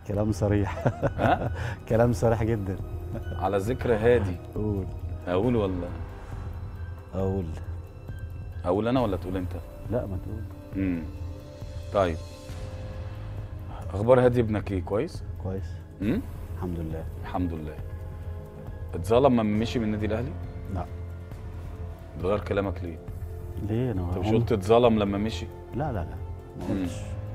كلام صريح ها كلام صريح جدا على ذكر هادي قول اقول ولا اقول اقول انا ولا تقول انت لا ما تقول امم طيب اخبار هادي ابنك ايه كويس كويس امم الحمد لله الحمد لله اتظلم لما مشي من النادي الاهلي لا بتغير كلامك ليه ليه انا انت مش هم- قلت اتظلم لما مشي لا لا لا ما مم. قلتش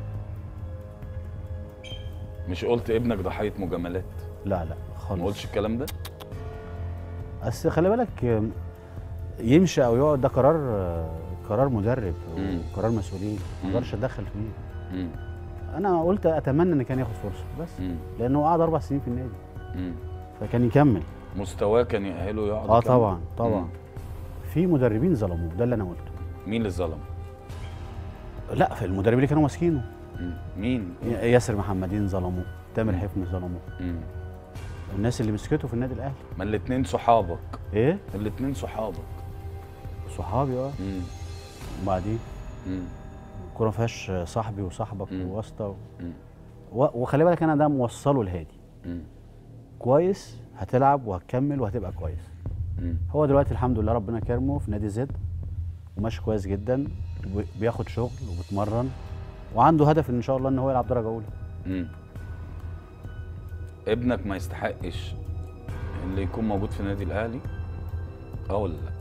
مش قلت ابنك ضحيه مجاملات لا لا خالص ما قلتش الكلام ده بس خلي بالك آم، يمشي او يقعد ده قرار آه، قرار مدرب مم. وقرار مسؤولين ما مم. اقدرش اتدخل فيه امم انا قلت اتمنى ان كان ياخد فرصه بس امم لانه قعد اربع سنين في النادي امم فكان يكمل مستواه كان يأهله يقعد اه يكمل؟ طبعا طبعا مم. في مدربين ظلموه ده اللي انا قلته مين اللي ظلم لا في المدربين اللي كانوا ماسكينه مم. مين ي- ياسر محمدين ظلموه تامر مم. حفني ظلموه مم. الناس اللي مسكته في النادي الاهلي ما الاتنين صحابك ايه الاتنين صحابك صحابي اه مم. وبعدين مم. الكوره ما فيهاش صاحبي وصاحبك مم. وواسطه و... مم. و- وخلي بالك انا ده موصله لهادي مم. كويس هتلعب وهتكمل وهتبقى كويس مم. هو دلوقتي الحمد لله ربنا كرمه في نادي زد وماشي كويس جدا وبياخد شغل وبيتمرن وعنده هدف ان شاء الله ان هو يلعب درجه اولى مم. ابنك ما يستحقش اللي يكون موجود في النادي الاهلي اه ولا لا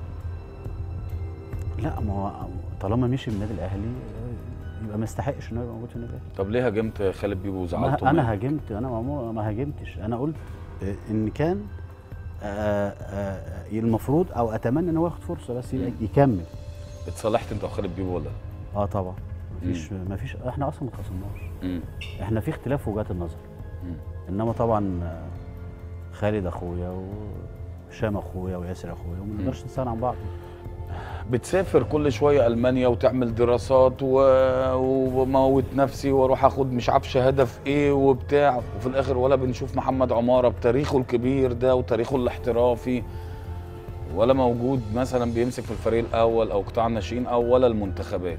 لا ما هو طالما مشي من النادي الاهلي آه، يبقى ما يستحقش انه يبقى موجود في النادي الاهلي طب ليه هاجمت خالد بيبو وزعلته ما- انا منه؟ هاجمت انا ما ما هاجمتش انا قلت آه، ان كان آه، آه، المفروض او اتمنى ان هو ياخد فرصه بس يبقى مم. يكمل اتصالحت انت وخالد بيبو ولا لا؟ اه طبعا مفيش مفيش احنا اصلا ما اتخاصمناش مم. احنا في اختلاف في وجهات النظر مم. انما طبعا آه، خالد اخويا وهشام اخويا وياسر اخويا وما نقدرش نستغنى عن بعض بتسافر كل شويه المانيا وتعمل دراسات و... وموت نفسي واروح اخد مش عارف شهاده في ايه وبتاع وفي الاخر ولا بنشوف محمد عماره بتاريخه الكبير ده وتاريخه الاحترافي ولا موجود مثلا بيمسك في الفريق الاول او قطاع الناشئين او ولا المنتخبات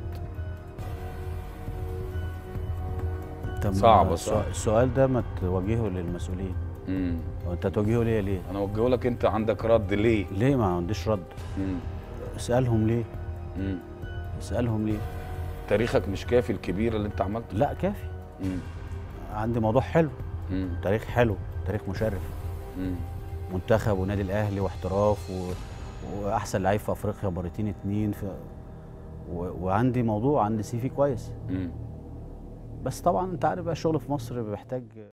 طب صعبة، السؤال- صعبة. السؤال ده ما توجهه للمسؤولين امم هو انت توجهه ليه ليه انا اوجهه لك انت عندك رد ليه ليه ما عنديش رد مم. اسالهم ليه مم. اسالهم ليه تاريخك مش كافي الكبير اللي انت عملته لا كافي مم. عندي موضوع حلو مم. تاريخ حلو تاريخ مشرف مم. منتخب ونادي الاهلي واحتراف و... واحسن لعيب في افريقيا مرتين اتنين في... و... وعندي موضوع عندي سي في كويس مم. بس طبعا انت عارف بقى الشغل في مصر بيحتاج